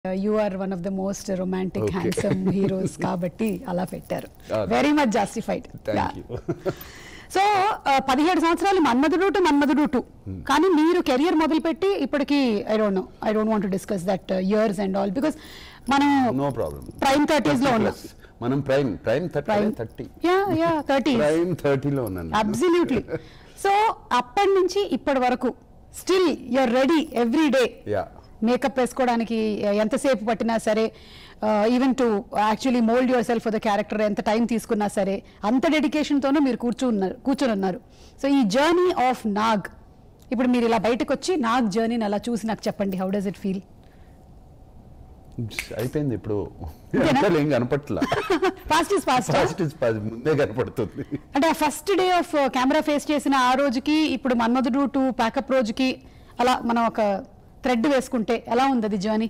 You are one of the most romantic Okay. Handsome heroes కాబట్టి అలా పెట్టారు Okay. Very much justified thank you so పదిహేడు సంవత్సరాలు మన్మధుడు to Manmadhudu to కానీ మీరు కెరియర్ మొదలుపెట్టి ఇప్పటికి I don't know I don't want discuss that years and all because మనం నో ప్రాబ్లం ప్రైమ్ థర్టీస్ లో ఉన్నాం మనం prime prime thirty prime thirty ya ya thirty prime థర్టీలో ఉన్నాను అబ్సల్యూట్లీ సో అప్పటి నుంచి ఇప్పటి వరకు still you're ready every day ya makeup వేసుకోవడానికి ఎంతసేపు పట్టినా సరే even to actually mould yourself for the character ఎంత టైం తీసుకున్నా సరే అంత డెడికేషన్తోనూ మీరు కూర్చున్నారు కూర్చొని ఉన్నారు సో ఈ జర్నీ ఆఫ్ నాగ్ ఇప్పుడు మీరు ఇలా బయటకు వచ్చి నాగ్ జర్నీని అలా చూసి నాకు చెప్పండి హౌ డస్ ఇట్ ఫీల్ అయిపోయింది ఇప్పుడు అంతేనా? అసలు ఏం కనపట్లా fast is fast first is first ముందే కనపడుతుంది అంటే ఆ first day of camera face చేసిన ఆ రోజుకి ఇప్పుడు మన్మధుడు టు ప్యాకప్ రోజుకి అలా మనం ఒక థ్రెడ్ వేసుకుంటే ఎలా ఉంది అది journey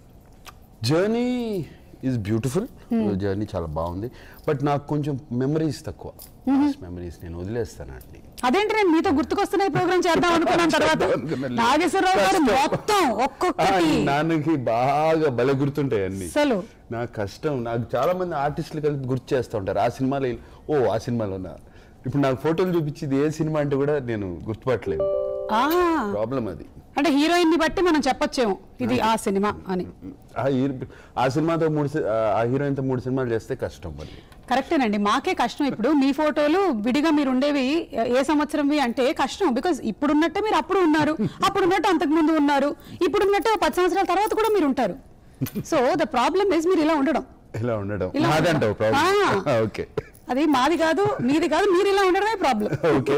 journey is beautiful journey చాలా బాగుంది బట్ నాకు కొంచెం మెమరీస్ తక్కువ మెమరీస్ నేను వదిలేస్తానండి అదేంటి నేను మీతో గుర్తుకొస్తున్నాయి ప్రోగ్రామ్ చేద్దాం అనుకున్నాను తర్వాత నాగేశ్వరరావు గారు కష్టం. మొత్తం ఆ, ఒక్కొక్కటి నాన్నకి బాగా బల గుర్తుంటాయి అన్ని అసలు నాకు కష్టం నాకు చాలా మంది ఆర్టిస్టులు కలిపి గుర్తు చేస్తూ ఉంటారు ఆ సినిమాలో ఈ- ఓ ఆ సినిమాలో ఉన్నా ఇప్పుడు నాకు ఫోటోలు చూపించింది ఏ సినిమా అంటే కూడా నేను గుర్తుపట్టలేను ఆ, ప్రాబ్లం అది అంటే హీరోయిన్ ని బట్టి మనం చెప్పొచ్చేమో ఇది ఆ సినిమా అని ఆ హీరో ఆ సినిమాతో మూడు సి- ఆ హీరోయిన్తో మూడు సినిమాలు చేస్తే కష్టం మరి కరెక్టేనండి మాకే కష్టం ఇప్పుడు మీ ఫోటోలు విడిగా మీరు ఉండేవి ఏ సంవత్సరంవి అంటే కష్టం బికాజ్ ఇప్పుడు ఉన్నట్టే మీరు అప్పుడు ఉన్నారు అప్పుడు ఉన్నట్టు అంతకు ముందు ఉన్నారు ఇప్పుడు ఉన్నట్టు ఓ పది సంవత్సరాల తర్వాత కూడా మీరు ఉంటారు సో ద ప్రాబ్లమ్ ఇస్ మీరు ఇలా ఉండడం ఇలా ఉండడం ఇలా నాదంటావు ఉండడం. ప్రాబ్లం ఆ. ఓకే అది మాది కాదు మీది కాదు మీరు ఇలా ఉండడమే ప్రాబ్లం ఓకే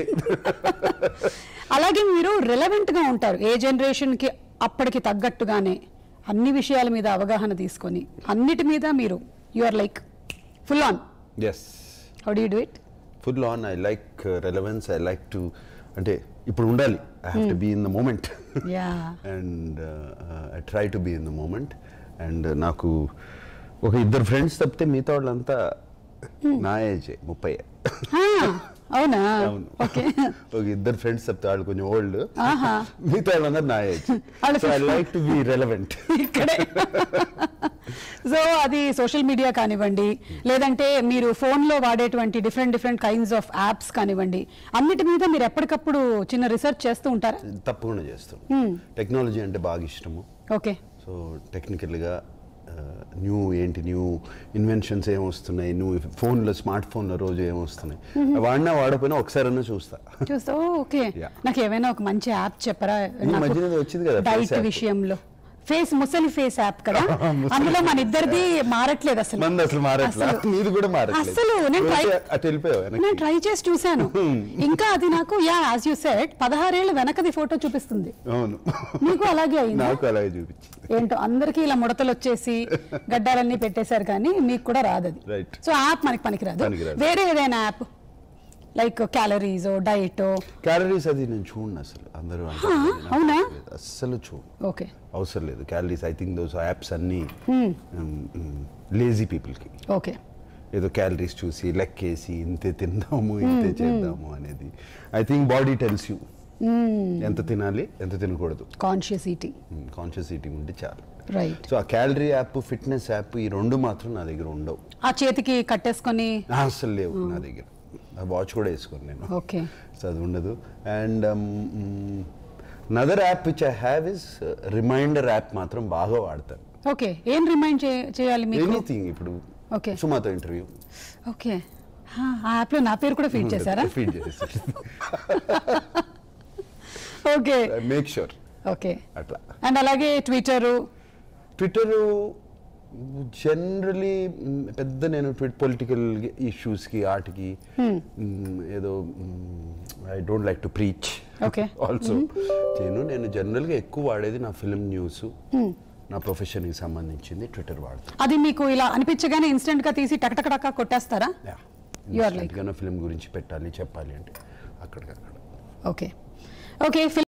అలాగే మీరు రిలవెంట్ గా ఉంటారు ఏ జనరేషన్ కి అప్పటికి తగ్గట్టుగానే అన్ని విషయాల మీద అవగాహన తీసుకొని అన్నిటి మీద మీరు you are like full on yes how do do it full on I like relevance I like to అంటే ఇప్పుడు ఉండాలి I have to be in the moment yeah and I try to be in the moment and నాకు ఒక ఇద్దరు friends తప్పితే మిగతా వాళ్ళంతా నా ఏజే ముప్పై అవునా అవును ఓకే ఒక ఇద్దరు ఫ్రెండ్స్ తప్పితే వాళ్ళు కొంచెం ఓల్డ్ ఆహా. మిగతా వాళ్ళందరూ నా ఏజ్ వాళ్ళు so I like to be relevant ఇక్కడే సో అది సోషల్ మీడియా కానివ్వండి లేదంటే మీరు phone లో వాడేటువంటి different different kinds of apps కానివ్వండి అన్నిటి మీద మీరు ఎప్పటికప్పుడు చిన్న రీసెర్చ్ చేస్తూ ఉంటారా తప్పకుండా చేస్తాం టెక్నాలజీ అంటే బాగా ఇష్టము ఓకే సో టెక్నికల్గా న్యూ ఏంటి న్యూ ఇన్వెన్షన్స్ ఏమొస్తున్నాయి న్యూ ఫోన్లో స్మార్ట్ ఫోన్లో రోజు ఏమొస్తున్నాయి వాడినా వాడకపోయినా ఒకసారైనా చూస్తా చూస్తా ఓకే Yeah. నాకు ఏమైనా ఒక మంచి యాప్ చెప్పరా ఈ మధ్యన ఏదో వచ్చింది కదా, face డైట్ app. విషయంలో ఫేస్ ముసలి ఫేస్ యాప్ కదా ముసలి అందులో మన ఇద్దరిది మారట్లేదు అసలు మంది అసలు మారట్లా అసలు. నీది కూడా మారట్లేదు అసలు నేను ట్రై ఓకే, అటు వెళ్ళిపోయావు నేను వెనక్కి ట్రై చేసి చూశాను ఇంకా అది నాకు యా యాజ్ యూ సెట్ పదహారేళ్ళు వెనకది ఫోటో చూపిస్తుంది అవును నీకు అలాగే అయింది నాకు అలాగే చూపించింది ఏంటో అందరికీ ఇలా ముడతలు వచ్చేసి గడ్డాలన్నీ పెట్టేశారు కానీ మీకు కూడా రాదు అది Right. సో యాప్ మనకి పనికిరాదు పనికిరాదు. వేరే ఏదైనా app like calories diet calories అది నేను చూడను అసలు అందరూ అంటారు, నాకు అవునా? తెలియదు. అస్సలు చూడు ఓకే అవసరం లేదు calories I think those apps అన్నీ లేజీ పీపుల్కి ఓకే ఏదో క్యాలరీస్ చూసి లెక్కేసి ఇంతే తిందాము ఇంతే చేద్దాము అనేది I think body tells you ఎంత తినాలి ఎంత తినకూడదు కాన్షియస్ ఈటింగ్ కాన్షియస్ ఈటింగ్ ఉంటే చాలు రైట్ సో ఆ క్యాలరీ యాప్ ఫిట్నెస్ యాప్ ఈ రెండు మాత్రం నా దగ్గర ఉండవు ఆ చేతికి కట్టేసుకొని ఆ, అస్సలు లేవు నా దగ్గర ఆ వాచ్ కూడా వేసుకోను నేను ఓకే సో అది ఉండదు and other app which I have is reminder app మాత్రం బాగా వాడతాను ఓకే ఏం రిమైండ్ చేయాలి మీకు ఎనీథింగ్ ఇప్పుడు ఓకే సుమాతో ఇంటర్వ్యూ ఓకే ఆ యాప్ లో నా పేరు కూడా ఫీడ్ చేశారా ఫీడ్ చేసి ఓకే మేక్ షూర్ ఓకే అట్లా అండ్ అలాగే ట్విట్టర్ ట్విట్టర్ జనరలీ పెద్ద నేను ట్విట్ పొలిటికల్ ఇష్యూస్కి ఆటికి మ్, ఏదో I don't like to preach Okay. Also నేను నేను జనరల్గా ఎక్కువ వాడేది నా ఫిల్మ్ న్యూస్ నా ప్రొఫెషన్కి సంబంధించింది ట్విట్టర్ వాడతాను అది మీకు ఇలా అనిపించగానే ఇన్స్టెంట్ గా తీసి టకటకటక కొట్టేస్తారా You are like- ఫిల్మ్ గురించి పెట్టాలి చెప్పాలి అంటే అక్కడికక్కడ ఓకే ఓకే